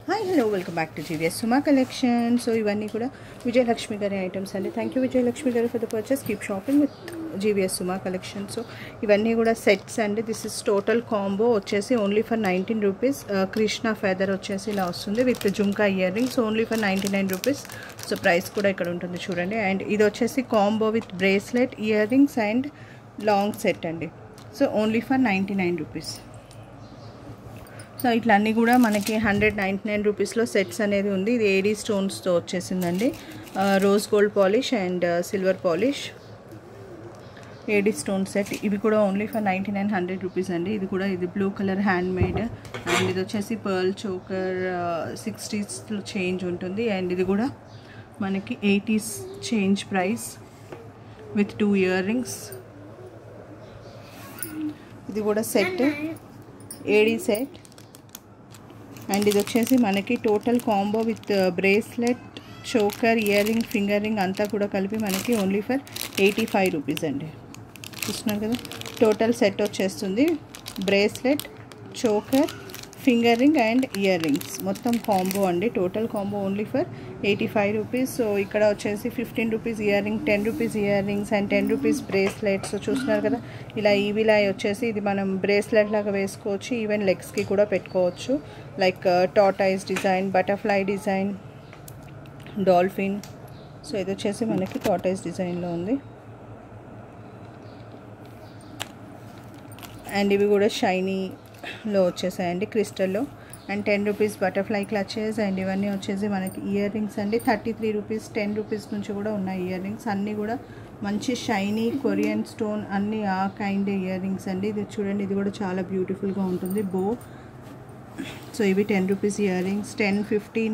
Hi hello welcome back to GVS Suma collection so ఇవన్నీ కూడా విజయలక్ష్మి గారి ఐటమ్స్ అండి thank you Vijayalakshmi garu for the purchase keep shopping with GVS Suma collection so ఇవన్నీ కూడా సెట్స్ అండి దిస్ ఇస్ టోటల్ కాంబో వచ్చేసి only for nineteen rupees Krishna feather వచ్చేసి ఇలా వస్తుంది with jhumka earrings only for ninety nine rupees so price కూడా ఇక్కడ ఉంటుంది చూడండి అండ్ ఇది వచ్చేసి combo with bracelet earrings and long set అండి so only for ninety nine rupees so ఇట్లా అన్నీ కూడా మనకి హండ్రెడ్ నైంటీ నైన్ రూపీస్లో సెట్స్ అనేది ఉంది ఇది ఏడీ స్టోన్స్తో వచ్చేసిందండి rose gold polish and silver polish AD stone set ఇవి కూడా only for ninety nine hundred rupees అండి ఇది కూడా ఇది blue colour handmade and ఇది వచ్చేసి పర్ల్ చోకర్ సిక్స్టీస్లో చేంజ్ ఉంటుంది అండ్ ఇది కూడా మనకి eighties change price with two earrings ఇది కూడా సెట్ ఏడీ సెట్ అండ్ ఇది వచ్చేసి మనకి total combo with bracelet choker ear ring finger ring అంతా కూడా కలిపి మనకి only for eighty five rupees అండి చూస్తున్నారు కదా టోటల్ సెట్ వచ్చేస్తుంది bracelet choker finger ring and earrings మొత్తం కాంబో అండి total combo only for eighty five rupees so ఇక్కడ వచ్చేసి fifteen rupees earring ten rupees earrings and ten rupees bracelet so చూస్తున్నారు కదా ఇలా ఈవిలా వచ్చేసి ఇది మనం బ్రేస్లెట్ లాగా వేసుకోవచ్చు ఈవెన్ లెగ్స్కి కూడా పెట్టుకోవచ్చు like tortoise design butterfly design dolphin so ఇది వచ్చేసి మనకి టాటైస్ డిజైన్లో ఉంది అండ్ ఇవి కూడా షైనీలో వచ్చేసాయండి క్రిస్టల్లో and ten rupees butterfly clutches and ఇవన్నీ వచ్చేసి మనకి ఇయర్ రింగ్స్ అండి thirty three rupees ten rupees నుంచి కూడా ఉన్నాయి ఇయర్ రింగ్స్ అన్నీ కూడా మంచి షైనీ కొరియన్ స్టోన్ అన్నీ ఆ కైండ్ ఇయర్ రింగ్స్ అండి ఇది చూడండి ఇది కూడా చాలా బ్యూటిఫుల్గా ఉంటుంది బో సో ఇవి ten rupees earrings ten fifteen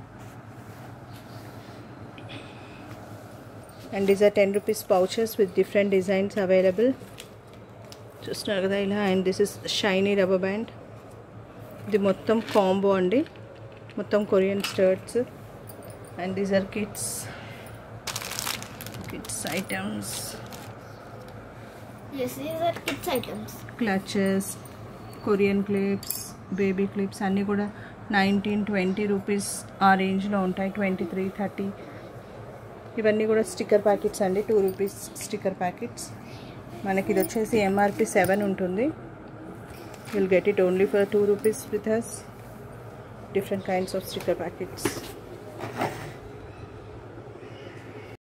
and these are ten rupees pouches with different designs available చూస్తున్నారు కదా ఇలా and this is shiny rubber band ఇది మొత్తం కాంబో అండి మొత్తం Korean studs and these are kids kids items Yes, these are kids items. Clutches Korean clips baby clips అన్నీ కూడా nineteen twenty rupees ఆ రేంజ్లో ఉంటాయి ట్వంటీ త్రీ థర్టీ ఇవన్నీ కూడా స్టిక్కర్ ప్యాకెట్స్ అండి టూ రూపీస్ స్టిక్కర్ ప్యాకెట్స్ మనకి ఇది వచ్చేసి ఎంఆర్పి సెవెన్ ఉంటుంది will get it only for two rupees with has different kinds of sticker packets